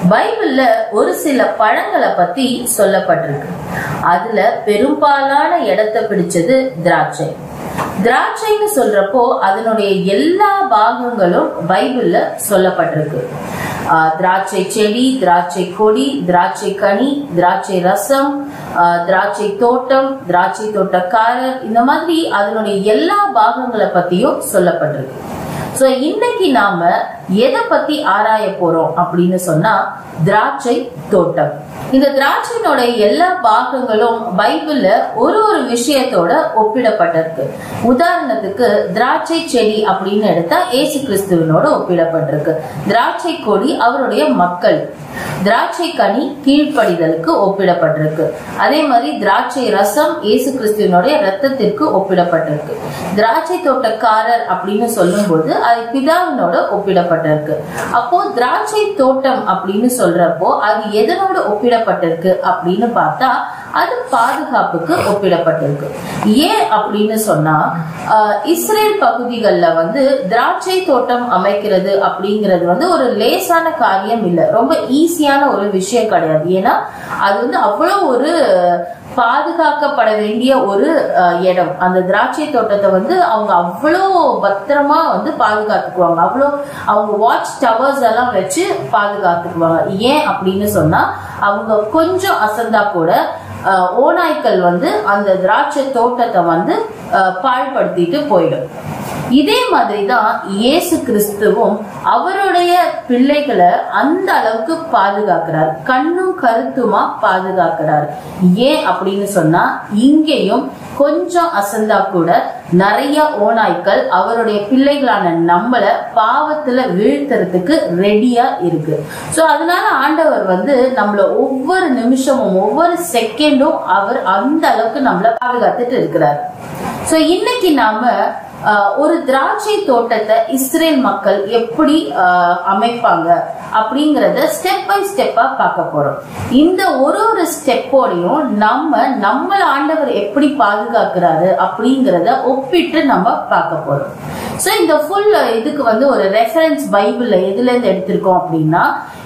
பைபிள்ல ஒரு சில பழங்களை பத்தி சொல்லப்பட்டிருக்கு அதுல பெரும்பாலான இடத்தை பிடிச்சது திராட்சை திராட்சைன்னு சொல்றப்போ அதனுடைய எல்லா பாகங்களும் பைபிள்ல சொல்லப்பட்டிருக்கு ஆஹ் திராட்சை செடி திராட்சை கொடி திராட்சை கனி திராட்சை ரசம் ஆஹ் திராட்சை தோட்டம் திராட்சை தோட்டக்காரர் இந்த மாதிரி அதனுடைய எல்லா பாகங்களை பத்தியும் சொல்லப்பட்டிருக்கு சோ இன்னைக்கு நாம எதை பத்தி ஆராய போறோம் அப்படின்னு சொன்னா திராட்சை தோட்டம் இந்த திராட்சையினோட எல்லா பாகங்களும் பைபிள்ல ஒரு ஒரு விஷயத்தோட ஒப்பிடப்பட்டிருக்கு உதாரணத்துக்கு திராட்சை செடி அப்படின்னு எடுத்தா ஏசு கிறிஸ்துவனோட ஒப்பிடப்பட்டிருக்கு திராட்சை கொடி அவருடைய மக்கள் திராட்சை கனி கீழ்ப்படிதலுக்கு ஒப்பிடப்பட்டிருக்கு அதே மாதிரி திராட்சை ரசம் இயேசு கிறிஸ்துவனுடைய ரத்தத்திற்கு ஒப்பிடப்பட்டிருக்கு திராட்சை தோட்டக்காரர் அப்படின்னு சொல்லும்போது அது பிதாவினோட ஒப்பிடப்பட்டிருக்கு அப்போ திராட்சை தோட்டம் அப்படின்னு சொல்றப்போ அது எதனோட ஒப்பிடப்பட்டிருக்கு அப்படின்னு பார்த்தா அது பாதுகாப்புக்கு ஒப்பிடப்பட்டிருக்கு ஏன் அப்படின்னு சொன்னா ஆஹ், இஸ்ரேல் பகுதிகளில் வந்து திராட்சை தோட்டம் அமைக்கிறது அப்படிங்கிறது வந்து ஒரு லேசான காரியம் இல்லை ரொம்ப ஈஸியான ஒரு விஷயம் கிடையாது ஏன்னா அது வந்து அவ்வளோ ஒரு பாதுகாக்கப்பட வேண்டிய ஒரு அஹ், இடம் அந்த திராட்சை தோட்டத்தை வந்து அவங்க அவ்வளோ பத்திரமா வந்து பாதுகாத்துக்குவாங்க அவ்வளோ அவங்க வாட்ச் டவர்ஸ் எல்லாம் வச்சு பாதுகாத்துக்குவாங்க ஏன் அப்படின்னு சொன்னா அவங்க கொஞ்சம் அசந்தா கூட அஹ், ஓநாய்க்கள் வந்து அந்த திராட்சை தோட்டத்தை வந்து அஹ், பாழ்படுத்திட்டு போயிடும் இதே மாதிரி தான் இயேசு கிறிஸ்துவும் அவருடைய பிள்ளைகளை அந்த அளவுக்கு பாதுகாக்கிறார் கண்ணும் கருத்துமா பாதுகாக்கிறார் ஏன் அப்படின்னு சொன்னா இங்கேயும் கொஞ்சம் அசந்தா கூட நிறைய ஓநாய்க்கள் அவருடைய பிள்ளைகளான நம்மள பாவத்துல வீழ்த்துறதுக்கு ரெடியா இருக்கு சோ அதனால ஆண்டவர் வந்து நம்மள ஒவ்வொரு நிமிஷமும் ஒவ்வொரு செகண்டும் அவர் அந்த அளவுக்கு நம்மள பாதுகாத்துட்டு இருக்கிறார் சோ இன்னைக்கு நாம ஆஹ், ஒரு திராட்சை தோட்டத்தை இஸ்ரேல் மக்கள் எப்படி ஆஹ், அமைப்பாங்க அப்படிங்கறத ஸ்டெப் பை ஸ்டெப்பா பார்க்க போறோம் இந்த ஒரு ஒரு ஸ்டெப்போடையும் நம்ம நம்மள ஆண்டவர் எப்படி பாதுகாக்கிறாரு அப்படிங்கறத ஒப்பிட்டு நம்ம பார்க்க போறோம் சோ இந்த ஃபுல் இதுக்கு வந்து ஒரு ரெஃபரன்ஸ் பைபிள்ல எதுல இருந்து எடுத்திருக்கோம் அப்படின்னா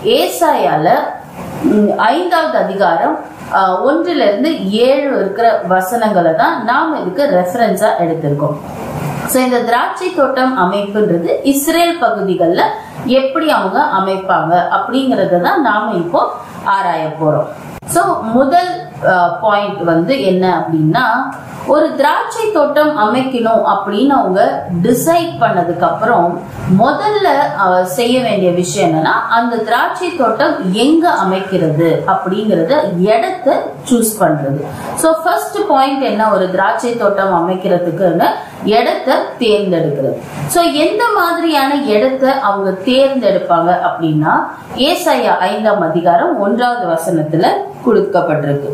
ஏசாயால ம், ஐந்தாவது அதிகாரம் ஆஹ், ஒன்றுல இருந்து ஏழு இருக்கிற வசனங்களை தான் நாம் இதுக்கு ரெஃபரன்ஸா எடுத்திருக்கோம் சோ இந்த திராட்சை தோட்டம் அமைப்புன்றது இஸ்ரேல் பகுதிகளில் எப்படி அவங்க அமைப்பாங்க அப்படிங்கறத தான் நாம இப்போ ஆராய போறோம் சோ முதல் பாயிண்ட் வந்து என்ன அப்படின்னா ஒரு திராட்சை தோட்டம் அமைக்கணும் அப்படின்னு அவங்க டிசைட் பண்ணதுக்கு அப்புறம் முதல்ல அஹ், செய்ய வேண்டிய விஷயம் என்னன்னா அந்த திராட்சை தோட்டம் எங்க அமைக்கிறது அப்படிங்கறத இடத்த சூஸ் பண்றது சோ ஃபர்ஸ்ட் பாயிண்ட் என்ன ஒரு திராட்சை தோட்டம் அமைக்கிறதுக்குன்னு இடத்த தேர்ந்தெடுக்கிறது சோ எந்த மாதிரியான இடத்த அவங்க தேர்ந்தெடுப்பாங்க அப்படின்னா ஏசாயா ஐந்தாம் அதிகாரம் ஒன்றாவது வசனத்துல கொடுக்கப்பட்டிருக்கு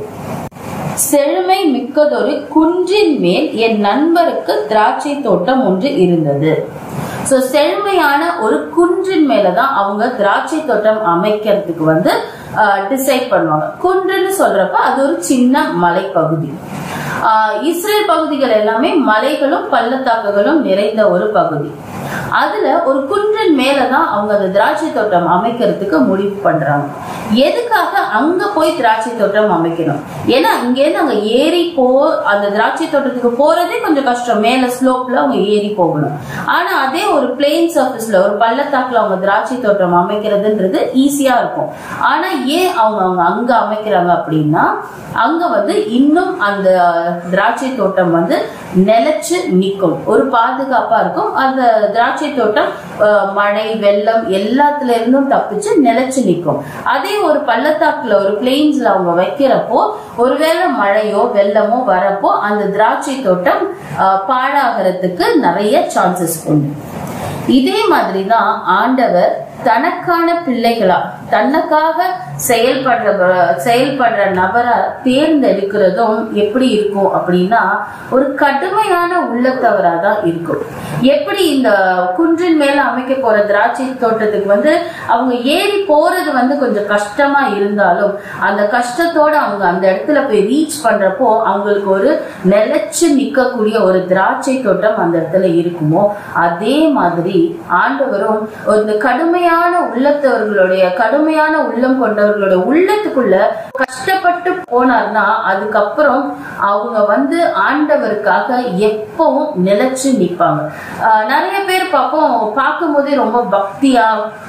செழுமை மிக்கதொரு குன்றின் மேல் என் நண்பருக்கு திராட்சை தோட்டம் ஒன்று இருந்தது சோ செழுமையான ஒரு குன்றின் மேலதான் அவங்க திராட்சை தோட்டம் அமைக்கிறதுக்கு வந்து டிசைட் பண்ணுவாங்க குன்றுன்னு சொல்றப்ப அது ஒரு சின்ன மலைப்பகுதி ஆஹ் இஸ்ரேல் பகுதிகள் எல்லாமே மலைகளும் பள்ளத்தாக்குகளும் நிறைந்த ஒரு பகுதி அதுல ஒரு குன்றின் மேலதான் அவங்க அந்த திராட்சை தோட்டம் அமைக்கிறதுக்கு முடிவு பண்றாங்க எதுக்காக அங்க போய் திராட்சை தோட்டம் அமைக்கணும் ஏன்னா இங்க இருந்து அங்க ஏறி போ அந்த திராட்சை தோட்டத்துக்கு போறதே கொஞ்சம் கஷ்டம் மேல ஸ்லோப்ல அவங்க ஏறி போகணும் ஆனா அதே ஒரு பிளெயின் சர்ஃபேஸ்ல ஒரு பள்ளத்தாக்குல அவங்க திராட்சை தோட்டம் அமைக்கிறதுன்றது ஈஸியா இருக்கும் ஆனா ஏன் அவங்க அவங்க அங்க அமைக்கிறாங்க அப்படின்னா அங்க வந்து இன்னும் அந்த திராட்சை தோட்டம் வந்து நிலைச்சு நிக்கும் ஒரு பாதுகாப்பா இருக்கும் அந்த திராட்சை தோட்டம் அஹ், மழை வெள்ளம் எல்லாத்துல இருந்தும் தப்பிச்சு நிலைச்சு நிக்கும் அதே ஒரு பள்ளத்தாக்குல ஒரு பிளெயின்ஸ்ல அவங்க வைக்கிறப்போ ஒருவேளை மழையோ வெள்ளமோ வரப்போ அந்த திராட்சை தோட்டம் அஹ், பாழாகிறதுக்கு நிறைய சான்சஸ் உண்டு இதே மாதிரிதான் ஆண்டவர் தனக்கான பிள்ளைகளா தனக்காக செயல்படுற செயல்படுற நபரை தேர்ந்தெடுக்கிறதும் எப்படி இருக்கும் அப்படின்னா ஒரு கடுமையான உள்ளத்தவரா தான் இருக்கும் எப்படி இந்த குன்றின் மேல அமைக்க போற திராட்சை தோட்டத்துக்கு வந்து அவங்க ஏறி போறது வந்து கொஞ்சம் கஷ்டமா இருந்தாலும் அந்த கஷ்டத்தோட அவங்க அந்த இடத்துல போய் ரீச் பண்றப்போ அவங்களுக்கு ஒரு நிலைச்சு நிக்கக்கூடிய ஒரு திராட்சை தோட்டம் அந்த இடத்துல இருக்குமோ அதே மாதிரி ஆண்டவரும் ஒரு கடுமையான கடுமையான உள்ளத்தவர்களுடைய கடுமையான உள்ளம் கொண்டவர்களுடைய உள்ளத்துக்குள்ள கஷ்டப்பட்டு போனார்னா அதுக்கப்புறம் அவங்க வந்து ஆண்டவருக்காக எப்பவும் நிலைச்சு நிப்பாங்க ஆஹ் நிறைய பேர் பார்ப்போம் பார்க்கும் போதே ரொம்ப பக்தியா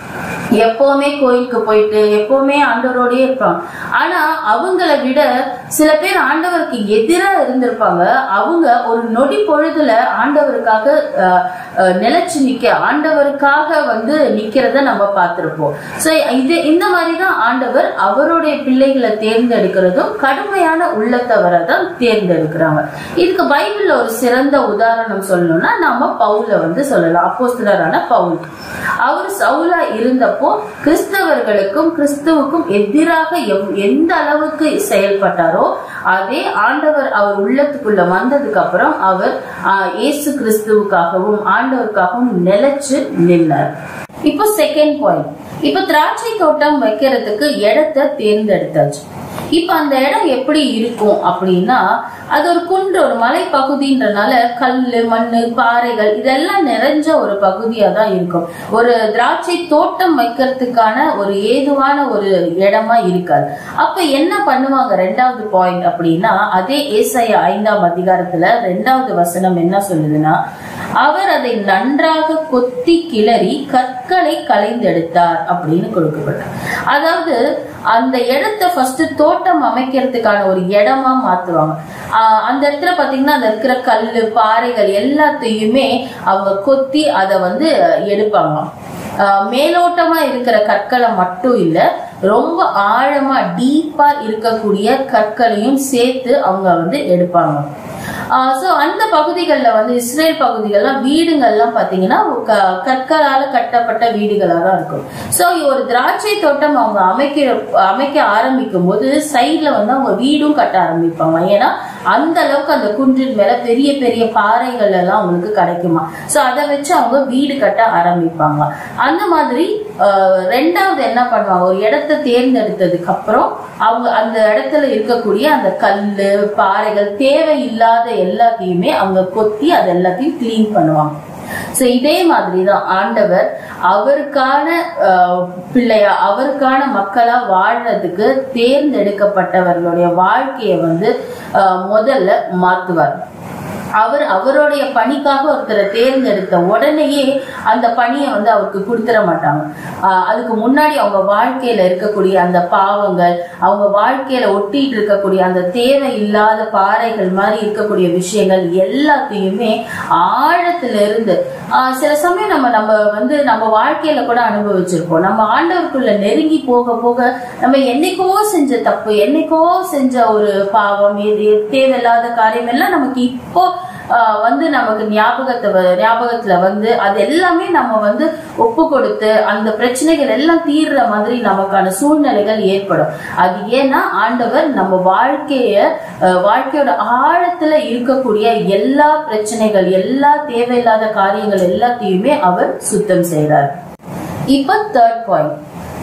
எப்பவுமே கோயிலுக்கு போயிட்டு எப்பவுமே ஆண்டவரோடயே இருப்பாங்க ஆனா அவங்கள விட சில பேர் ஆண்டவருக்கு எதிரா இருந்திருப்பாங்க அவங்க ஒரு நொடி பொழுதுல ஆண்டவருக்காக அஹ், அஹ், நிலைச்சு நிக்க ஆண்டவருக்காக வந்து நிக்கிறத நம்ம பார்த்திருப்போம் சோ இது இந்த மாதிரி தான் ஆண்டவர் அவருடைய பிள்ளைகளை தேர்ந்தெடுக்கிறதும் கடுமையான உள்ளத்தவரை தான் தேர்ந்தெடுக்கிறாங்க இதுக்கு பைபிள்ல ஒரு சிறந்த உதாரணம் சொல்லணும்னா நாம பவுல வந்து சொல்லலாம் அப்போஸ்தலரான பவுல் அவர் சவுலா இருந்தப்போ கிறிஸ்தவர்களுக்கும் கிறிஸ்துவுக்கும் எதிராக எவ்- எந்த அளவுக்கு செயல்பட்டாரோ அதே ஆண்டவர் அவர் உள்ளத்துக்குள்ள வந்ததுக்கு அப்புறம் அவர் ஆஹ், இயேசு கிறிஸ்துவுக்காகவும் ஆண்டவருக்காகவும் நிலைச்சு நின்னார் இப்போ செகண்ட் பாயிண்ட் இப்போ திராட்சை தோட்டம் வைக்கிறதுக்கு இடத்தை தேர்ந்தெடுத்தாச்சு இப்ப அந்த இடம் எப்படி இருக்கும் அப்படின்னா அது ஒரு குன்று ஒரு மலை பகுதின்றனால கல்லு மண்ணு பாறைகள் இதெல்லாம் நிறைஞ்ச ஒரு பகுதியா தான் இருக்கும் ஒரு திராட்சை தோட்டம் வைக்கிறதுக்கான ஒரு ஏதுவான ஒரு இடமா இருக்காது அப்ப என்ன பண்ணுவாங்க ரெண்டாவது பாயிண்ட் அப்படின்னா அதே ஏசாயா ஐந்தாம் அதிகாரத்துல ரெண்டாவது வசனம் என்ன சொல்லுதுன்னா அவர் அதை நன்றாக கொத்தி கிளறி கற்களை களைந்தெடுத்தார் அப்படின்னு கொடுக்கப்பட்டார் அதாவது அந்த இடத்த ஃபர்ஸ்ட் தோட்டம் அமைக்கிறதுக்கான ஒரு இடமா மாத்துவாங்க ஆஹ் அந்த இடத்துல பாத்தீங்கன்னா அந்த இருக்கிற கல்லு பாறைகள் எல்லாத்தையுமே அவங்க கொத்தி அதை வந்து எடுப்பாங்க ஆஹ் மேலோட்டமா இருக்கிற கற்களை மட்டும் இல்ல ரொம்ப ஆழமா டீப்பா இருக்கக்கூடிய கற்களையும் சேர்த்து அவங்க வந்து எடுப்பாங்க சோ அந்த பகுதிகளில் வந்து இஸ்ரேல் பகுதிகள்லாம் வீடுகள்லாம் பாத்தீங்கன்னா க- கற்களால கட்டப்பட்ட வீடுகளா தான் இருக்கும் சோ ஒரு திராட்சை தோட்டம் அவங்க அமைக்கிற அமைக்க ஆரம்பிக்கும் போது சைட்ல வந்து அவங்க வீடும் கட்ட ஆரம்பிப்பாங்க ஏன்னா அந்த அளவுக்கு அந்த குன்றின் மேல பெரிய பெரிய பாறைகள் எல்லாம் அவங்களுக்கு கிடைக்குமா சோ அதை வச்சு அவங்க வீடு கட்ட ஆரம்பிப்பாங்க அந்த மாதிரி ஆஹ், ரெண்டாவது என்ன பண்ணுவாங்க ஒரு இடத்தை தேர்ந்தெடுத்ததுக்கு அப்புறம் அவங்க அந்த இடத்துல இருக்கக்கூடிய அந்த கல்லு பாறைகள் தேவையில்லாத எல்லாத்தையுமே அவங்க கொத்தி அது எல்லாத்தையும் கிளீன் பண்ணுவாங்க சோ இதே மாதிரி தான் ஆண்டவர் அவருக்கான ஆஹ், பிள்ளையா அவருக்கான மக்களா வாழ்றதுக்கு தேர்ந்தெடுக்கப்பட்டவர்களுடைய வாழ்க்கையை வந்து ஆஹ், முதல்ல மாத்துவார் அவர் அவருடைய பணிக்காக ஒருத்தரை தேர்ந்தெடுத்த உடனேயே அந்த பணியை வந்து அவருக்கு கொடுத்துட மாட்டாங்க ஆஹ் அதுக்கு முன்னாடி அவங்க வாழ்க்கையில இருக்கக்கூடிய அந்த பாவங்கள் அவங்க வாழ்க்கையில ஒட்டிட்டு இருக்கக்கூடிய அந்த தேவை இல்லாத பாறைகள் மாதிரி இருக்கக்கூடிய விஷயங்கள் எல்லாத்தையுமே ஆழத்துல இருந்து ஆஹ் சில சமயம் நம்ம நம்ம வந்து நம்ம வாழ்க்கையில கூட அனுபவிச்சிருப்போம் நம்ம ஆண்டவருக்குள்ள நெருங்கி போக போக நம்ம என்னைக்கோ செஞ்ச தப்பு என்னைக்கோ செஞ்ச ஒரு பாவம் இது தேவையில்லாத காரியம் எல்லாம் நமக்கு இப்போ ஆஹ் வந்து நமக்கு ஞாபகத்தை வ- ஞாபகத்துல வந்து அது எல்லாமே நம்ம வந்து ஒப்பு கொடுத்து அந்த பிரச்சனைகள் எல்லாம் தீர்ற மாதிரி நமக்கான சூழ்நிலைகள் ஏற்படும் அது ஏன்னா ஆண்டவர் நம்ம வாழ்க்கைய ஆஹ் வாழ்க்கையோட ஆழத்துல இருக்கக்கூடிய எல்லா பிரச்சனைகள் எல்லா தேவையில்லாத காரியங்கள் எல்லாத்தையுமே அவர் சுத்தம் செய்றார் இப்ப தேர்ட் பாயிண்ட்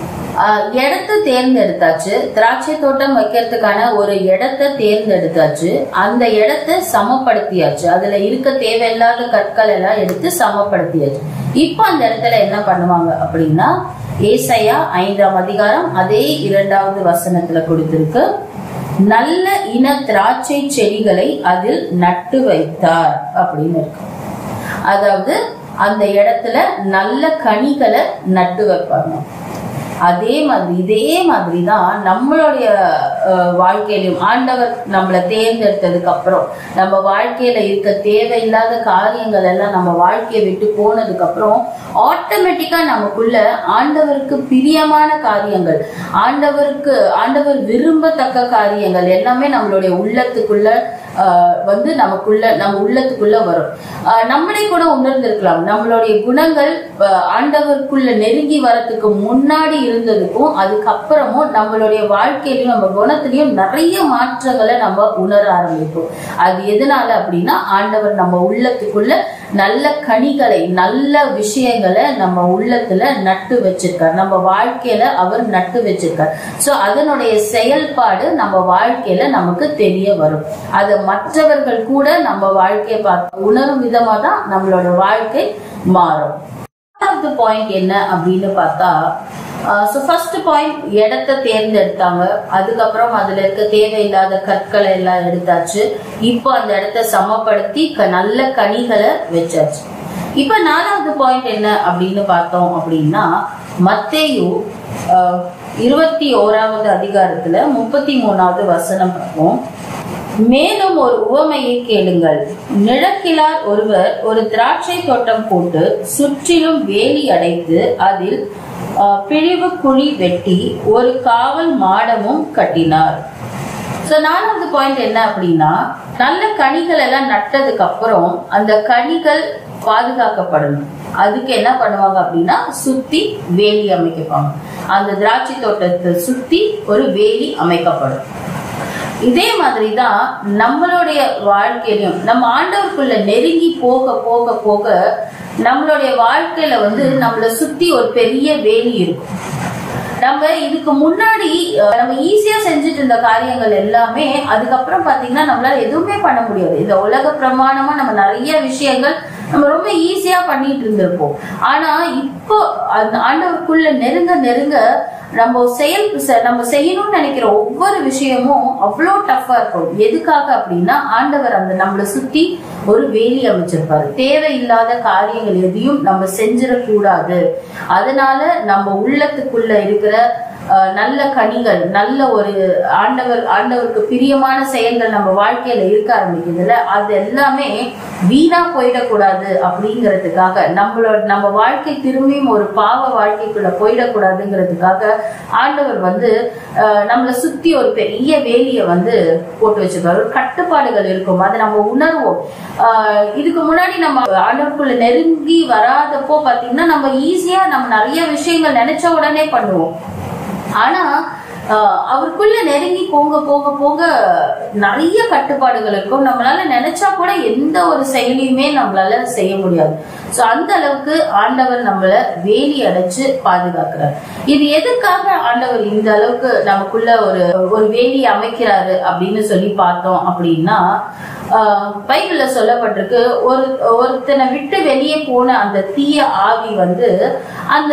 இடத்தை தேர்ந்தெடுத்தாச்சு திராட்சை தோட்டம் வைக்கிறதுக்கான ஒரு இடத்தை தேர்ந்தெடுத்தாச்சு அந்த இடத்தை சமப்படுத்தியாச்சு அதுல இருக்க தேவையில்லாத கற்கள் எல்லாம் எடுத்து சமப்படுத்தியாச்சு இப்ப அந்த இடத்துல என்ன பண்ணுவாங்க அப்படின்னா ஏசையா ஐந்தாம் அதிகாரம் அதே இரண்டாவது வசனத்துல கொடுத்திருக்கு நல்ல இன திராட்சை செடிகளை அதில் நட்டு வைத்தார் அப்படின்னு இருக்கு அதாவது அந்த இடத்துல நல்ல கனிகளை நட்டு வைப்பாங்க அதே மாதிரி இதே மாதிரி தான் நம்மளுடைய அஹ், வாழ்க்கையிலும் ஆண்டவர் நம்மளை தேர்ந்தெடுத்ததுக்கு அப்புறம் நம்ம வாழ்க்கையில இருக்க தேவையில்லாத காரியங்கள் எல்லாம் நம்ம வாழ்க்கையை விட்டு போனதுக்கு அப்புறம் ஆட்டோமேட்டிக்கா நமக்குள்ள ஆண்டவருக்கு பிரியமான காரியங்கள் ஆண்டவருக்கு ஆண்டவர் விரும்பத்தக்க காரியங்கள் எல்லாமே நம்மளுடைய உள்ளத்துக்குள்ள ஆஹ் வந்து நமக்குள்ள நம்ம உள்ளத்துக்குள்ள வரும் ஆஹ் நம்மளே கூட உணர்ந்திருக்கலாம் நம்மளுடைய குணங்கள் ஆஹ் ஆண்டவருக்குள்ள நெருங்கி வரதுக்கு முன்னாடி இருந்ததுக்கும் அதுக்கப்புறமும் நம்மளுடைய வாழ்க்கையிலயும் நம்ம குணத்திலயும் நிறைய மாற்றங்களை நம்ம உணர ஆரம்பிப்போம் அது எதனால அப்படின்னா ஆண்டவர் நம்ம உள்ளத்துக்குள்ள நல்ல கனிகளை நல்ல விஷயங்களை நம்ம உள்ளத்துல நட்டு வச்சிருக்கார் நம்ம வாழ்க்கையில அவர் நட்டு வச்சிருக்கார் சோ அதனுடைய செயல்பாடு நம்ம வாழ்க்கையில நமக்கு தெரிய வரும் அதை மற்றவர்கள் கூட நம்ம வாழ்க்கையை பார்த்து உணரும் விதமா தான் நம்மளோட வாழ்க்கை மாறும் நாலாவது பாயிண்ட் என்ன அப்படின்னு பார்த்தா ஸோ ஃபர்ஸ்ட் பாயிண்ட் இடத்த தேர்ந்தெடுத்தாங்க அதுக்கப்புறம் அதுல இருக்க தேவையில்லாத கற்களை எல்லாம் எடுத்தாச்சு இப்போ அந்த இடத்த சமப்படுத்தி க- நல்ல கனிகளை வச்சாச்சு இப்ப நாலாவது பாயிண்ட் என்ன அப்படின்னு பார்த்தோம் அப்படின்னா மத்தேயு ஆஹ், இருபத்தி ஓராவது அதிகாரத்துல முப்பத்தி மூணாவது வசனம் பார்ப்போம் மேலும் ஒரு உவமையை கேளுங்கள் நிழக்கிலார் ஒருவர் ஒரு திராட்சை தோட்டம் போட்டு சுற்றிலும் வேலி அடைத்து அதில் ஆஹ், பிழிவு குழி வெட்டி ஒரு காவல் மாடமும் கட்டினார் சோ நாலாவது பாயிண்ட் என்ன அப்படின்னா நல்ல கனிகள் எல்லாம் நட்டதுக்கு அப்புறம் அந்த கனிகள் பாதுகாக்கப்படணும் அதுக்கு என்ன பண்ணுவாங்க அப்படின்னா சுத்தி வேலி அமைக்கப்பாங்க அந்த திராட்சை தோட்டத்தை சுத்தி ஒரு வேலி அமைக்கப்படும் இதே மாதிரி தான் நம்மளுடைய வாழ்க்கையிலும் நம்ம ஆண்டவருக்குள்ள நெருங்கி போக போக போக நம்மளுடைய வாழ்க்கையில வந்து நம்மளை சுத்தி ஒரு பெரிய வேலி இருக்கும் நம்ம இதுக்கு முன்னாடி அஹ், நம்ம ஈஸியா செஞ்சுட்டு இருந்த காரியங்கள் எல்லாமே அதுக்கப்புறம் பாத்தீங்கன்னா நம்மளால எதுவுமே பண்ண முடியாது இந்த உலக பிரமாணமா நம்ம நிறைய விஷயங்கள் நம்ம ரொம்ப ஈஸியா பண்ணிட்டு இருந்திருப்போம் ஆனா இப்போ அந்த ஆண்டவருக்குள்ள நெருங்க நெருங்க நம்ம செயல் செ- நம்ம செய்யணும்னு நினைக்கிற ஒவ்வொரு விஷயமும் அவ்வளோ டஃப்பா இருக்கும் எதுக்காக அப்படின்னா ஆண்டவர் அந்த நம்மளை சுத்தி ஒரு வேலி அமைச்சிருப்பாரு தேவையில்லாத காரியங்கள் எதையும் நம்ம செஞ்சிடக்கூடாது அதனால நம்ம உள்ளத்துக்குள்ள இருக்கிற அஹ், நல்ல கனிகள் நல்ல ஒரு ஆண்டவர் ஆண்டவருக்கு பிரியமான செயல்கள் நம்ம வாழ்க்கையில இருக்க ஆரம்பிக்குதுல அது எல்லாமே வீணா போயிடக்கூடாது அப்படிங்கிறதுக்காக நம்மளோட நம்ம வாழ்க்கை திரும்பியும் ஒரு பாவ வாழ்க்கைக்குள்ள போயிடக்கூடாதுங்கிறதுக்காக ஆண்டவர் வந்து அஹ், நம்மளை சுத்தி ஒரு பெரிய வேலியை வந்து போட்டு வச்சிருக்காரு ஒரு கட்டுப்பாடுகள் இருக்கும் அதை நம்ம உணர்வோம் அஹ், இதுக்கு முன்னாடி நம்ம ஆண்டவருக்குள்ள நெருங்கி வராதப்போ பாத்தீங்கன்னா நம்ம ஈஸியா நம்ம நிறைய விஷயங்கள் நினைச்ச உடனே பண்ணுவோம் ஆனா ஆஹ், அவருக்குள்ள நெருங்கி போக போக போக நிறைய கட்டுப்பாடுகள் இருக்கும் நம்மளால நினைச்சா கூட எந்த ஒரு செயலையுமே நம்மளால செய்ய முடியாது சோ அந்த அளவுக்கு ஆண்டவர் நம்மள வேலி அடைச்சு பாதுகாக்கிறார் இது எதுக்காக ஆண்டவர் இந்த அளவுக்கு நமக்குள்ள ஒரு ஒரு வேலி அமைக்கிறாரு அப்படின்னு சொல்லி பார்த்தோம் அப்படின்னா ஆஹ், பைபிள்ல சொல்லப்பட்டிருக்கு ஒரு ஒருத்தனை விட்டு வெளியே போன அந்த தீய ஆவி வந்து அந்த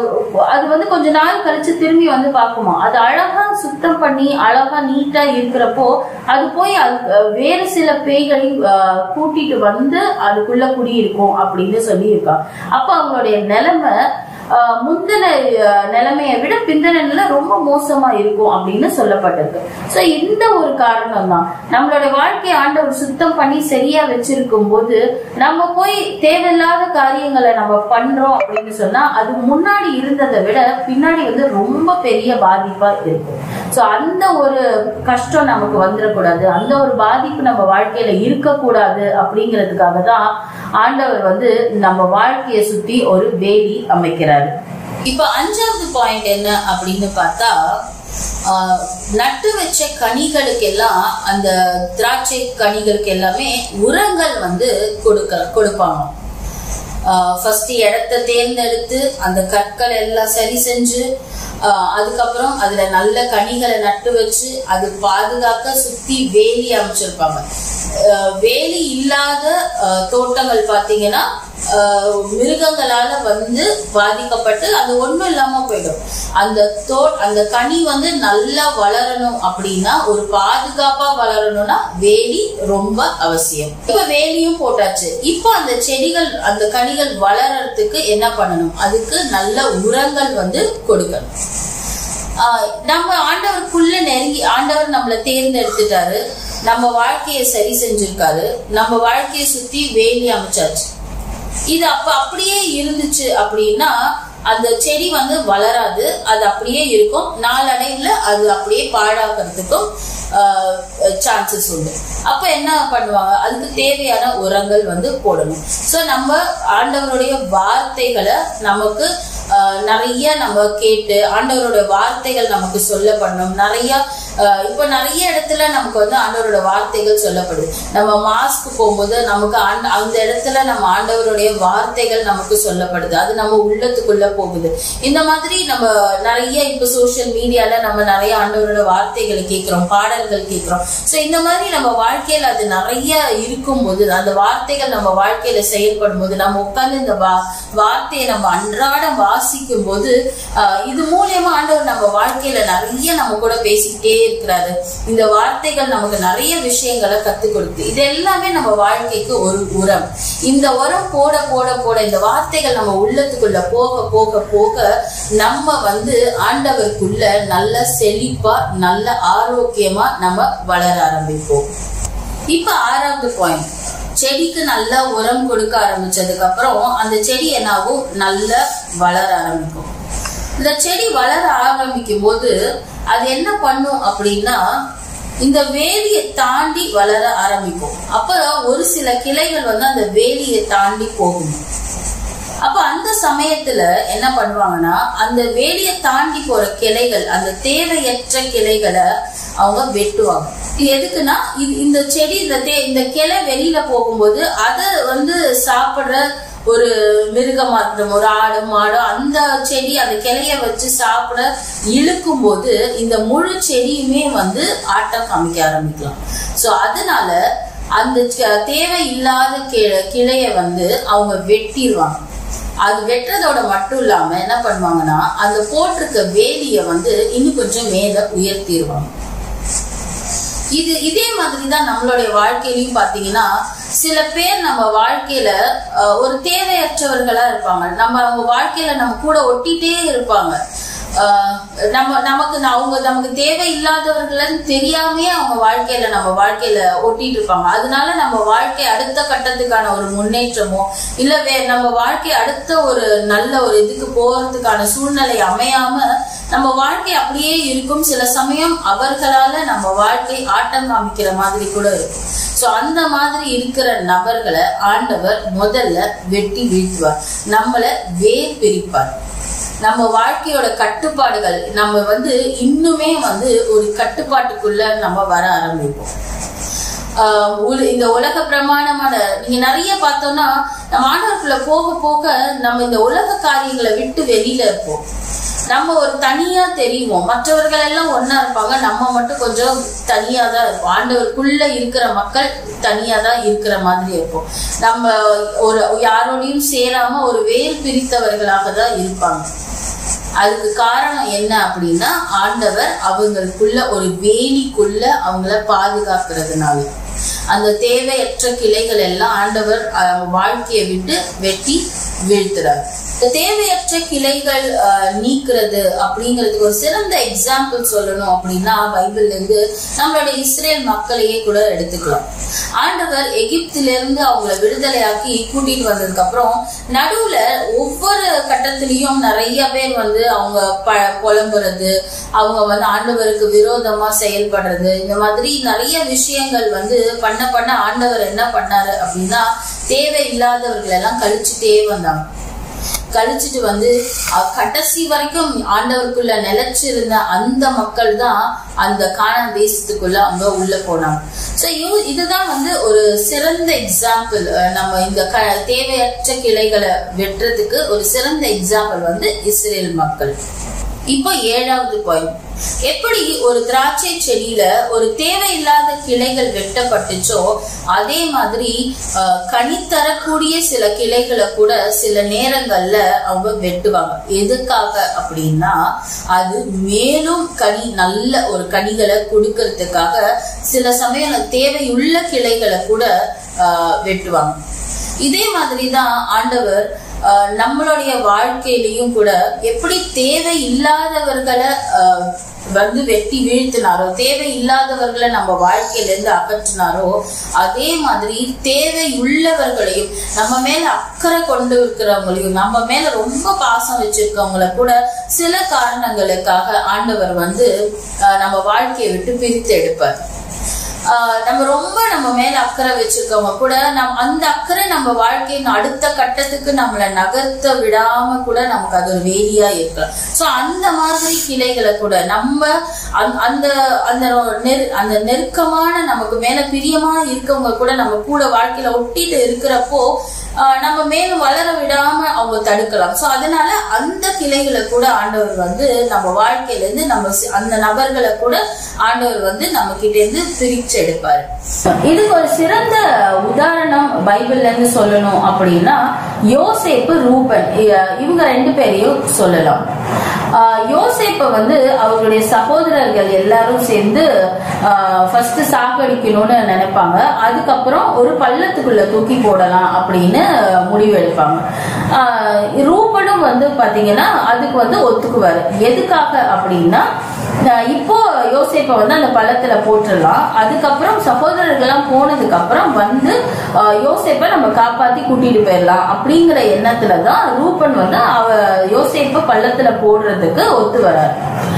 அது வந்து கொஞ்ச நாள் கழிச்சு திரும்பி வந்து பார்க்குமா அது அழகா சுத்தம் பண்ணி அழகா நீட்டா இருக்கிறப்போ அது போய் அது அஹ், வேறு சில பேய்களை அஹ், கூட்டிட்டு வந்து அதுக்குள்ள குடியிருக்கும் அப்படின்னு சொல்லியிருக்கா அப்ப அவங்களுடைய நிலைமை ஆஹ் முந்தின ஆஹ் நிலைமையை விட பிந்தின நிலை ரொம்ப மோசமா இருக்கும் அப்படின்னு சொல்லப்பட்டிருக்கு சோ இந்த ஒரு காரணம் தான் நம்மளோட வாழ்க்கையை ஆண்டவர் சுத்தம் பண்ணி சரியா வச்சிருக்கும் போது நம்ம போய் தேவையில்லாத காரியங்களை நம்ம பண்றோம் அப்படின்னு சொன்னா அது முன்னாடி இருந்ததை விட பின்னாடி வந்து ரொம்ப பெரிய பாதிப்பா இருக்கும் சோ அந்த ஒரு கஷ்டம் நமக்கு வந்துடக்கூடாது அந்த ஒரு பாதிப்பு நம்ம வாழ்க்கையில இருக்கக்கூடாது அப்படிங்கிறதுக்காக தான் ஆண்டவர் வந்து நம்ம வாழ்க்கையை சுத்தி ஒரு வேலி அமைக்கிறாரு இப்ப அஞ்சாவது பாயிண்ட் என்ன அப்படின்னு பார்த்தா ஆஹ், நட்டு வச்ச கனிகளுக்கு எல்லாம் அந்த திராட்சை கனிகளுக்கு எல்லாமே உரங்கள் வந்து கொடுக்க கொடுப்பாங்க ஃபர்ஸ்ட் இடத்த தேர்ந்தெடுத்து அந்த கற்களை எல்லாம் சரி செஞ்சு ஆஹ் அதுக்கப்புறம் அதுல நல்ல கனிகளை நட்டு வச்சு அது பாதுகாக்க சுத்தி வேலி அமைச்சிருப்பாங்க ஆஹ் வேலி இல்லாத ஆஹ் தோட்டங்கள் பாத்தீங்கன்னா ஆஹ் மிருகங்களால வந்து பாதிக்கப்பட்டு அது ஒண்ணும் இல்லாம போயிடும் அந்த தோ அந்த கனி வந்து நல்லா வளரணும் அப்படின்னா ஒரு பாதுகாப்பா வளரணும்னா வேலி ரொம்ப அவசியம் இப்ப வேலியும் போட்டாச்சு இப்போ அந்த செடிகள் அந்த கனிகள் வளர்றதுக்கு என்ன பண்ணணும் அதுக்கு நல்ல உரங்கள் வந்து கொடுக்கணும் ஆஹ் நம்ம ஆண்டவருக்குள்ள நெருங்கி ஆண்டவர் நம்மள தேர்ந்தெடுத்துட்டாரு நம்ம வாழ்க்கையை சரி செஞ்சிருக்காரு நம்ம வாழ்க்கையை சுத்தி வேலி அமைச்சாச்சு இது அப்ப அப்படியே இருந்துச்சு அப்படின்னா அந்த செடி வந்து வளராது அது அப்படியே இருக்கும் நாளடைவுல அது அப்படியே பாழாகிறதுக்கும் சான்சஸ் உண்டு அப்ப என்ன பண்ணுவாங்க அதுக்கு தேவையான உரங்கள் வந்து போடணும் சோ நம்ம ஆண்டவருடைய வார்த்தைகளை நமக்கு ஆஹ், நிறைய நம்ம கேட்டு ஆண்டவருடைய வார்த்தைகள் நமக்கு சொல்லப்படணும் நிறைய அஹ் இப்போ நிறைய இடத்துல நமக்கு வந்து ஆண்டவரோட வார்த்தைகள் சொல்லப்படுது நம்ம மாஸ்க் போகும்போது நமக்கு ஆண்ட- அந்த இடத்துல நம்ம ஆண்டவருடைய வார்த்தைகள் நமக்கு சொல்லப்படுது அது நம்ம உள்ளத்துக்குள்ள போகுது இந்த மாதிரி நம்ம நிறைய இப்ப சோஷியல் மீடியால நம்ம நிறைய ஆண்டவரோட வார்த்தைகளை கேட்கிறோம் பாடல்கள் கேட்கிறோம் சோ இந்த மாதிரி நம்ம வாழ்க்கையில அது நிறைய இருக்கும்போது அந்த வார்த்தைகள் நம்ம வாழ்க்கையில செயல்படும் போது நம்ம உட்கார்ந்து இந்த வா- வார்த்தையை நம்ம அன்றாடம் வாசிக்கும் போது ஆஹ், இது மூலியமா ஆண்டவர் நம்ம வாழ்க்கையில நிறைய நம்ம கூட பேசிக்கிட்டே இருக்கிறாரு இந்த வார்த்தைகள் நமக்கு நிறைய விஷயங்களை கத்துக் கொடுக்குது இது எல்லாமே நம்ம வாழ்க்கைக்கு ஒரு உரம் இந்த உரம் போட போட போட இந்த வார்த்தைகள் நம்ம உள்ளத்துக்குள்ள போக போக போக நம்ம வந்து ஆண்டவருக்குள்ள நல்ல செழிப்பா நல்ல ஆரோக்கியமா நம்ம வளர ஆரம்பிப்போம் இப்ப ஆறாவது பாயிண்ட் செடிக்கு நல்லா உரம் கொடுக்க ஆரம்பிச்சதுக்கு அப்புறம் அந்த செடி என்னாகும் நல்லா வளர ஆரம்பிக்கும் இந்த செடி வளர ஆரம்பிக்கும் போது அது என்ன பண்ணும் அப்படின்னா இந்த வேலியை தாண்டி வளர ஆரம்பிக்கும் அப்ப ஒரு சில கிளைகள் வந்து அந்த வேலியை தாண்டி போகும் அப்ப அந்த சமயத்துல என்ன பண்ணுவாங்கன்னா அந்த வேலியை தாண்டி போற கிளைகள் அந்த தேவையற்ற கிளைகளை அவங்க வெட்டுவாங்க இது எதுக்குன்னா இது- இந்த செடி இந்த தே- இந்த கிளை வெளியில போகும்போது அதை வந்து சாப்பிடுற ஒரு மிருகமா இருக்கட்டும் ஒரு ஆடு மாடு அந்த செடி அந்த கிளைய வச்சு சாப்பிட இழுக்கும் போது இந்த முழு செடியுமே வந்து ஆட்டம் காமிக்க ஆரம்பிக்கலாம் சோ அதனால அந்த ச- தேவையில்லாத கி- கிளைய வந்து அவங்க வெட்டிடுவாங்க அது வெட்டுறதோட மட்டும் இல்லாம என்ன பண்ணுவாங்கன்னா அந்த போட்டிருக்க வேலிய வந்து இன்னும் கொஞ்சம் மேல உயர்த்திடுவாங்க இது இதே மாதிரி தான் நம்மளுடைய வாழ்க்கையிலயும் பாத்தீங்கன்னா சில பேர் நம்ம வாழ்க்கையில அஹ், ஒரு தேவையற்றவர்களா இருப்பாங்க நம்ம அவங்க வாழ்க்கையில நம்ம கூட ஒட்டிட்டே இருப்பாங்க அஹ், நம்ம நமக்கு ந- அவங்க நமக்கு தேவையில்லாதவர்கள்னு தெரியாமே அவங்க வாழ்க்கையில நம்ம வாழ்க்கையில ஒட்டிட்டு இருப்பாங்க அதனால நம்ம வாழ்க்கை அடுத்த கட்டத்துக்கான ஒரு முன்னேற்றமோ இல்ல வே நம்ம வாழ்க்கை அடுத்த ஒரு நல்ல ஒரு இதுக்கு போறதுக்கான சூழ்நிலை அமையாம நம்ம வாழ்க்கை அப்படியே இருக்கும் சில சமயம் அவர்களால நம்ம வாழ்க்கை ஆட்டம் காமிக்கிற மாதிரி கூட இருக்கும் சோ அந்த மாதிரி இருக்கிற நபர்களை ஆண்டவர் முதல்ல வெட்டி வீழ்த்துவார் நம்மள வேர் பிரிப்பார் நம்ம வாழ்க்கையோட கட்டுப்பாடுகள் நம்ம வந்து இன்னுமே வந்து ஒரு கட்டுப்பாட்டுக்குள்ள நம்ம வர ஆரம்பிப்போம் ஆஹ் உல- இந்த உலக பிரமாணமான நீங்க நிறைய பார்த்தோம்னா நம்ம ஆண்டவருக்குள்ள போக போக நம்ம இந்த உலக காரியங்களை விட்டு வெளியில இருப்போம் நம்ம ஒரு தனியா தெரியுவோம் மற்றவர்கள் எல்லாம் ஒண்ணா இருப்பாங்க நம்ம மட்டும் கொஞ்சம் தனியா தான் இருப்போம் ஆண்டவருக்குள்ள இருக்கிற மக்கள் தனியா தான் இருக்கிற மாதிரி இருப்போம் நம்ம ஒரு யாரோடையும் சேராம ஒரு வேர் பிரித்தவர்களாக தான் இருப்பாங்க அதுக்கு காரணம் என்ன அப்படின்னா ஆண்டவர் அவங்களுக்குள்ள ஒரு வேலிக்குள்ள அவங்கள பாதுகாக்கிறதுனால அந்த தேவையற்ற கிளைகள் எல்லாம் ஆண்டவர் அஹ், வாழ்க்கையை விட்டு வெட்டி வீழ்த்துறார் இந்த தேவையற்ற கிளைகள் அஹ், நீக்கிறது அப்படிங்கிறதுக்கு ஒரு சிறந்த எக்ஸாம்பிள் சொல்லணும் அப்படின்னா பைபிள்ல இருந்து நம்மளுடைய இஸ்ரேல் மக்களையே கூட எடுத்துக்கலாம் ஆண்டவர் எகிப்திலிருந்து அவங்கள விடுதலையாக்கி கூட்டிட்டு வந்ததுக்கு அப்புறம் நடுவுல ஒவ்வொரு கட்டத்திலயும் நிறைய பேர் வந்து அவங்க ப புலம்புறது அவங்க வந்து ஆண்டவருக்கு விரோதமா செயல்படுறது இந்த மாதிரி நிறைய விஷயங்கள் வந்து பண்ண பண்ண ஆண்டவர் என்ன பண்ணாரு அப்படின்னா தேவையில்லாதவர்கள் எல்லாம் கழிச்சுட்டே வந்தாங்க கழிச்சிட்டு வந்து அஹ், கடைசி வரைக்கும் ஆண்டவருக்குள்ள நிலைச்சிருந்த அந்த மக்கள் தான் அந்த கானான் தேசத்துக்குள்ள அவங்க உள்ள போனாங்க சோ இதுதான் வந்து ஒரு சிறந்த எக்ஸாம்பிள் நம்ம இந்த க தேவையற்ற கிளைகளை வெட்டுறதுக்கு ஒரு சிறந்த எக்ஸாம்பிள் வந்து இஸ்ரேல் மக்கள் இப்போ ஏழாவது பாயிண்ட் எப்படி ஒரு திராட்சை செடியில ஒரு தேவையில்லாத கிளைகள் வெட்டப்பட்டுச்சோ அதே மாதிரி அஹ், கனி தரக்கூடிய சில கிளைகளை கூட சில நேரங்கள்ல அவங்க வெட்டுவாங்க எதுக்காக அப்படின்னா அது மேலும் கனி நல்ல ஒரு கனிகளை கொடுக்கறதுக்காக சில சமயம் தேவையுள்ள கிளைகளை கூட அஹ், வெட்டுவாங்க இதே மாதிரி தான் ஆண்டவர் ஆஹ் நம்மளுடைய வாழ்க்கையிலையும் கூட எப்படி தேவை இல்லாதவர்களை ஆஹ் வந்து வெட்டி வீழ்த்தினாரோ தேவை இல்லாதவர்களை நம்ம வாழ்க்கையில இருந்து அகற்றினாரோ அதே மாதிரி தேவை உள்ளவர்களையும் நம்ம மேல அக்கறை கொண்டு இருக்கிறவங்களையும் நம்ம மேல ரொம்ப பாசம் வச்சிருக்கவங்கள கூட சில காரணங்களுக்காக ஆண்டவர் வந்து ஆஹ் நம்ம வாழ்க்கையை விட்டு பிரித்து எடுப்பார் ஆஹ் நம்ம ரொம்ப நம்ம மேல அக்கறை வச்சிருக்கவங்க கூட நம் அந்த அக்கறை நம்ம வாழ்க்கையின் அடுத்த கட்டத்துக்கு நம்மளை நகர்த்த விடாம கூட நமக்கு அது ஒரு வேலியா இருக்கலாம் சோ அந்த மாதிரி கிளைகளை கூட நம்ம அந்த- அந்த அந்த நெரு அந்த நெருக்கமான நமக்கு மேல பிரியமா இருக்கவங்க கூட நம்ம கூட வாழ்க்கையில ஒட்டிட்டு இருக்கிறப்போ ஆஹ் நம்ம மேலும் வளர விடாம அவங்க தடுக்கலாம் சோ அதனால அந்த கிளைகளை கூட ஆண்டவர் வந்து நம்ம வாழ்க்கையில இருந்து நம்ம சி- அந்த நபர்களை கூட ஆண்டவர் வந்து நம்ம கிட்ட இருந்து பிரிச்சு எடுப்பாரு இதுக்கு ஒரு சிறந்த உதாரணம் பைபிள்ல இருந்து சொல்லணும் அப்படின்னா யோசேப்பு ரூபன் இ- இவங்க ரெண்டு பேரையும் சொல்லலாம் ஆஹ் யோசேப்பை வந்து அவர்களுடைய சகோதரர்கள் எல்லாரும் சேர்ந்து ஃபர்ஸ்ட் சாகடிக்கணும்னு நினைப்பாங்க அதுக்கப்புறம் ஒரு பள்ளத்துக்குள்ள தூக்கி போடலாம் அப்படின்னு முடிவு எடுப்பாங்க ஆஹ் ரூபனும் வந்து பாத்தீங்கன்னா அதுக்கு வந்து ஒத்துக்குவாரு எதுக்காக அப்படின்னா ஆஹ் இப்போ யோசேப்பை வந்து அந்த பள்ளத்துல போட்டுடலாம் அதுக்கப்புறம் சகோதரர்கள்லாம் போனதுக்கு அப்புறம் வந்து ஆஹ் யோசேப்பை நம்ம காப்பாத்தி கூட்டிட்டு போயிடலாம் அப்படிங்கிற எண்ணத்துல தான் ரூபன் வந்து அவ யோசேப்பை பள்ளத்துல போடுறதுக்கு ஒத்து வராரு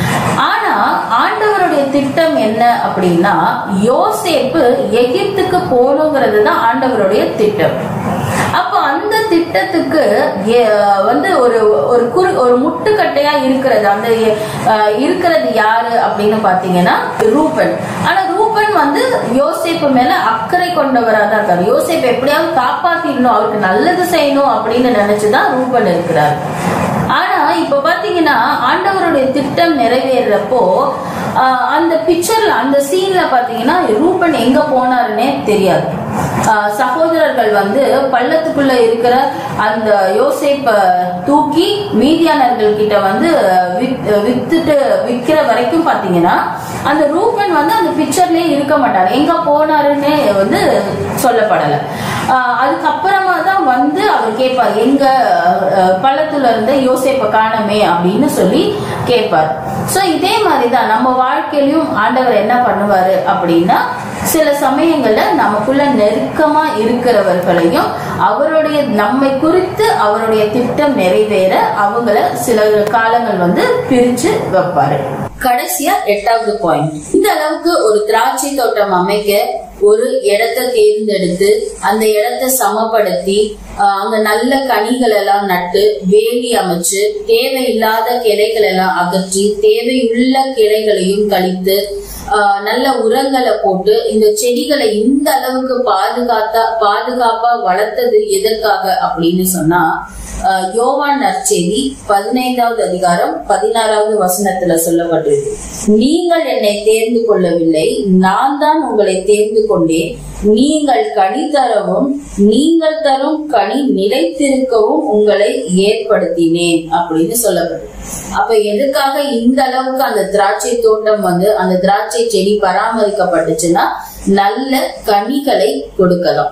ஆனா ஆண்டவருடைய திட்டம் என்ன அப்படின்னா யோசேப்பு எகிப்துக்கு போகணுங்கிறது தான் ஆண்டவருடைய திட்டம் அப்போ அந்த திட்டத்துக்கு எ- வந்து ஒரு ஒரு குறு ஒரு முட்டுக்கட்டையா இருக்கிறது அந்த அஹ், இருக்கிறது யாரு அப்படின்னு பாத்தீங்கன்னா ரூபன் ஆனா ரூபன் வந்து யோசேப்பு மேல அக்கறை கொண்டவரா தான் இருக்காரு யோசேப்பு எப்படியாவது காப்பாத்திடணும் அவருக்கு நல்லது செய்யணும் அப்படின்னு நினைச்சுதான் ரூபன் இருக்கிறார் ஆனா இப்ப பாத்தீங்கன்னா ஆண்டவருடைய திட்டம் நிறைவேறப்போ ஆஹ், அந்த பிக்சர்ல அந்த சீன்ல பாத்தீங்கன்னா ரூபன் எங்க போனாருன்னே தெரியாது ஆஹ், சகோதரர்கள் வந்து பள்ளத்துக்குள்ள இருக்கிற அந்த யோசேப்ப தூக்கி மீதியானர்கள் கிட்ட வந்து வித்- வித்துட்டு விக்கிற வரைக்கும் பாத்தீங்கன்னா அந்த ரூபன் வந்து அந்த பிக்சர்லயே இருக்க மாட்டாரு எங்க போனாருன்னு வந்து சொல்லப்படல ஆஹ் அதுக்கப்புறமா தான் வந்து அவர் கேட்பார் எங்க அஹ், பள்ளத்துல இருந்த யோசேப்ப காணமே அப்படின்னு சொல்லி கேட்பார் சோ இதே மாதிரிதான் நம்ம வாழ்க்கையிலயும் ஆண்டவர் என்ன பண்ணுவாரு அப்படின்னா சில சமயங்கள்ல நமக்குள்ள நெருக்கமா இருக்கிறவர்களையும் அவருடைய நம்மை குறித்து அவருடைய திட்டம் நிறைவேற அவங்கள சில காலங்கள் வந்து பிரிச்சு வைப்பாரு கடைசியா எட்டாவது பாயிண்ட் இந்த அளவுக்கு ஒரு திராட்சை தோட்டம் அமைக்க ஒரு இடத்தை தேர்ந்தெடுத்து அந்த இடத்தை சமப்படுத்தி ஆஹ், அங்க நல்ல கனிகள் எல்லாம் நட்டு வேலி அமைச்சு தேவையில்லாத கிளைகள் எல்லாம் அகற்றி தேவையுள்ள கிளைகளையும் கழித்து ஆஹ், நல்ல உரங்களை போட்டு இந்த செடிகளை இந்த அளவுக்கு பாதுகாத்தா பாதுகாப்பா வளர்த்தது எதற்காக அப்படின்னு சொன்னா ஆஹ், யோவான் நற்செய்தி பதினைந்தாவது அதிகாரம் பதினாறாவது வசனத்துல சொல்லப்பட்டிருக்கு நீங்கள் என்னை தேர்ந்து கொள்ளவில்லை நான் தான் உங்களை தேர்ந்து கொண்டேன் நீங்கள் கனி தரவும் நீங்கள் தரும் கனி நிலைத்திருக்கவும் உங்களை ஏற்படுத்தினேன் அப்படின்னு சொல்லப்பட்டிருக்கு அப்ப எதுக்காக இந்த அளவுக்கு அந்த திராட்சை தோட்டம் வந்து அந்த திராட்சை செடி பராமரிக்கப்பட்டுச்சுன்னா நல்ல கனிகளை கொடுக்கலாம்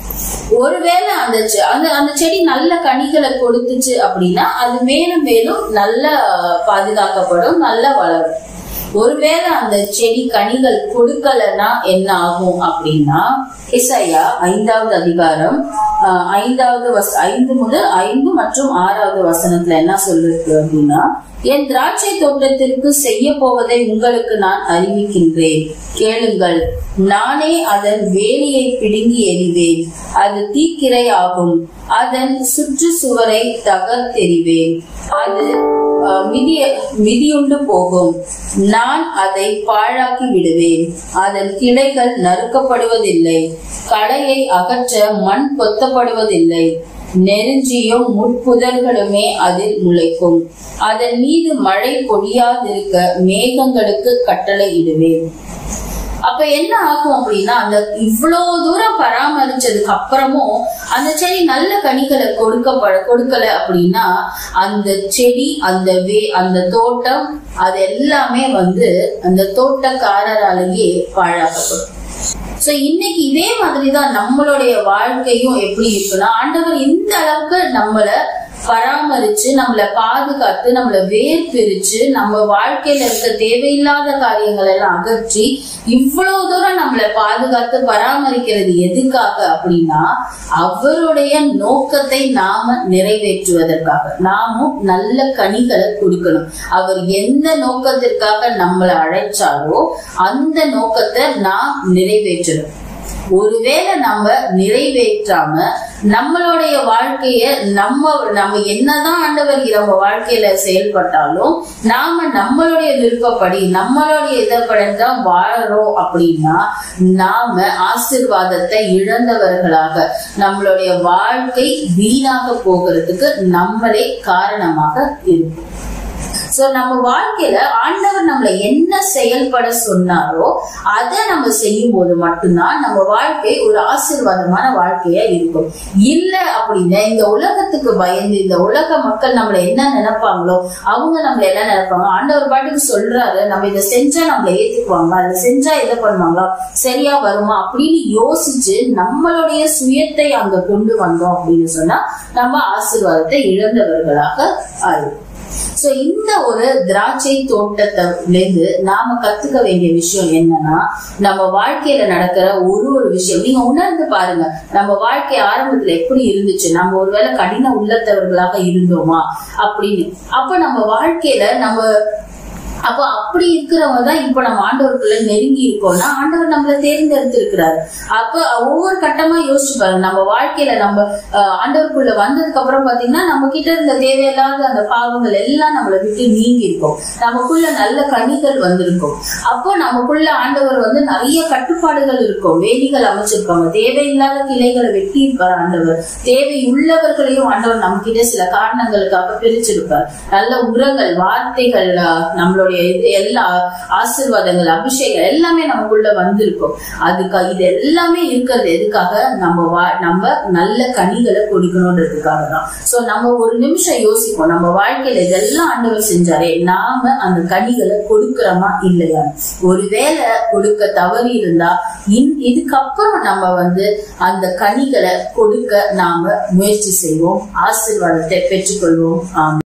ஒருவேளை அந்த செ- அந்த அந்த செடி நல்ல கனிகளை கொடுத்துச்சு அப்படின்னா அது மேலும் மேலும் நல்ல பாதுகாக்கப்படும் நல்ல வளரும் ஒருவேளை அந்த செடி கனிகள் கொடுக்கலன்னா என்ன ஆகும் அப்படின்னா இசையா ஐந்தாவது அதிகாரம் ஆஹ், ஐந்தாவது வச ஐந்து முதல் ஐந்து மற்றும் ஆறாவது வசனத்துல என்ன சொல்லிருக்கு அப்படின்னா என் திராட்சை தோட்டத்திற்கு செய்ய போவதை உங்களுக்கு நான் அறிவிக்கின்றேன் கேளுங்கள் நானே அதன் வேலியை பிடுங்கி எறிவேன் அது தீக்கிரை ஆகும் அதன் சுற்று சுவரை தகர்த்தெறிவேன் அது அஹ், மிதிய மிதியுண்டு போகும் நான் அதை பாழாக்கி விடுவேன் அதன் கிளைகள் நறுக்கப்படுவதில்லை களையை அகற்ற மண் கொத்தப்படுவதில்லை நெருஞ்சியும் முட்புதர்களுமே அதில் முளைக்கும் அதன் மீது மழை பொழியாதிருக்க மேகங்களுக்கு கட்டளை இடுவேன் அப்ப என்ன ஆகும் அப்படின்னா அந்த இவ்வளவு தூரம் பராமரிச்சதுக்கு அப்புறமும் அந்த செடி நல்ல கனிகளை கொடுக்கப்பட கொடுக்கல அப்படின்னா அந்த செடி அந்த வே அந்த தோட்டம் அது எல்லாமே வந்து அந்த தோட்டக்காரராலேயே பாழாக்கப்படும் சோ இன்னைக்கு இதே மாதிரிதான் நம்மளுடைய வாழ்க்கையும் எப்படி இருக்குன்னா ஆண்டவர் இந்த அளவுக்கு நம்மள பராமரிச்சு நம்மள பாதுகாத்து நம்மள வேர் பிரிச்சு நம்ம வாழ்க்கையில இருக்க தேவையில்லாத காரியங்கள் எல்லாம் அகற்றி இவ்வளவு தூரம் நம்மள பாதுகாத்து பராமரிக்கிறது எதுக்காக அப்படின்னா அவருடைய நோக்கத்தை நாம நிறைவேற்றுவதற்காக நாமும் நல்ல கனிகளை கொடுக்கணும் அவர் எந்த நோக்கத்திற்காக நம்மளை அழைச்சாலோ அந்த நோக்கத்தை நாம் நிறைவேற்றணும் ஒருவேளை நம்ம நிறைவேற்றாம நம்மளுடைய வாழ்க்கைய நம்ம நம்ம என்னதான் ஆண்டவர் நம்ம வாழ்க்கையில செயல்பட்டாலும் நாம நம்மளுடைய விருப்பப்படி நம்மளுடைய இதப்படி தான் வாழறோம் அப்படின்னா நாம ஆசிர்வாதத்தை இழந்தவர்களாக நம்மளுடைய வாழ்க்கை வீணாக போகிறதுக்கு நம்மளே காரணமாக இருக்கும் சோ நம்ம வாழ்க்கையில ஆண்டவர் நம்மள என்ன செயல்பட சொன்னாரோ அதை நம்ம செய்யும் போது மட்டும்தான் நம்ம வாழ்க்கை ஒரு ஆசீர்வாதமான வாழ்க்கையா இருக்கும் இல்ல அப்படின்னா இந்த உலகத்துக்கு பயந்து இந்த உலக மக்கள் நம்மள என்ன நினைப்பாங்களோ அவங்க நம்மள என்ன நினைப்பாங்க ஆண்டவர் பாட்டுக்கு சொல்றாரு நம்ம இதை செஞ்சா நம்மள ஏத்துக்குவாங்க அதை செஞ்சா எதை பண்ணுவாங்களா சரியா வருமா அப்படின்னு யோசிச்சு நம்மளுடைய சுயத்தை அங்க கொண்டு வந்தோம் அப்படின்னு சொன்னா நம்ம ஆசீர்வாதத்தை இழந்தவர்களாக ஆயிடும் சோ இந்த ஒரு திராட்சை தோட்டத்துல இருந்து நாம கத்துக்க வேண்டிய விஷயம் என்னன்னா நம்ம வாழ்க்கையில நடக்கிற ஒரு ஒரு விஷயம் நீங்க உணர்ந்து பாருங்க நம்ம வாழ்க்கை ஆரம்பத்துல எப்படி இருந்துச்சு நம்ம ஒருவேளை கடின உள்ளத்தவர்களாக இருந்தோமா அப்படின்னு அப்ப நம்ம வாழ்க்கையில நம்ம அப்போ அப்படி இருக்கிறவங்க தான் இப்ப நம்ம ஆண்டவருக்குள்ள நெருங்கி இருக்கோம்னா ஆண்டவர் நம்மள தேர்ந்தெடுத்து இருக்கிறாரு அப்ப ஒவ்வொரு கட்டமா யோசிச்சு பாருங்க நம்ம வாழ்க்கையில நம்ம அஹ், ஆண்டவருக்குள்ள வந்ததுக்கு அப்புறம் பாத்தீங்கன்னா நம்ம கிட்ட இருந்த தேவையில்லாத அந்த பாவங்கள் எல்லாம் நம்மளை விட்டு நீங்கி இருக்கும் நமக்குள்ள நல்ல கனிகள் வந்திருக்கும் அப்போ நமக்குள்ள ஆண்டவர் வந்து நிறைய கட்டுப்பாடுகள் இருக்கும் வேலிகள் அமைச்சிருப்பாங்க தேவையில்லாத கிளைகளை வெட்டி இருப்பார் ஆண்டவர் தேவை உள்ளவர்களையும் ஆண்டவர் நம்ம கிட்ட சில காரணங்களுக்காக பிரிச்சிருப்பார் நல்ல உரங்கள் வார்த்தைகள் அஹ், நம்மளுடைய இது எல்லா ஆசீர்வாதங்கள் அபிஷேகம் எல்லாமே நமக்குள்ள வந்திருக்கும் அதுக்கு இது எல்லாமே இருக்கிறது எதுக்காக நம்ம வா- நம்ம நல்ல கனிகளை கொடுக்கணுன்றதுக்காக தான் சோ நம்ம ஒரு நிமிஷம் யோசிப்போம் நம்ம வாழ்க்கையில இதெல்லாம் ஆண்டவர் செஞ்சாரே நாம அந்த கனிகளை கொடுக்கிறோமா இல்லையா ஒருவேளை கொடுக்க தவறி இருந்தா இன் இதுக்கப்புறம் நம்ம வந்து அந்த கனிகளை கொடுக்க நாம முயற்சி செய்வோம் ஆசீர்வாதத்தை பெற்றுக்கொள்வோம் ஆமென்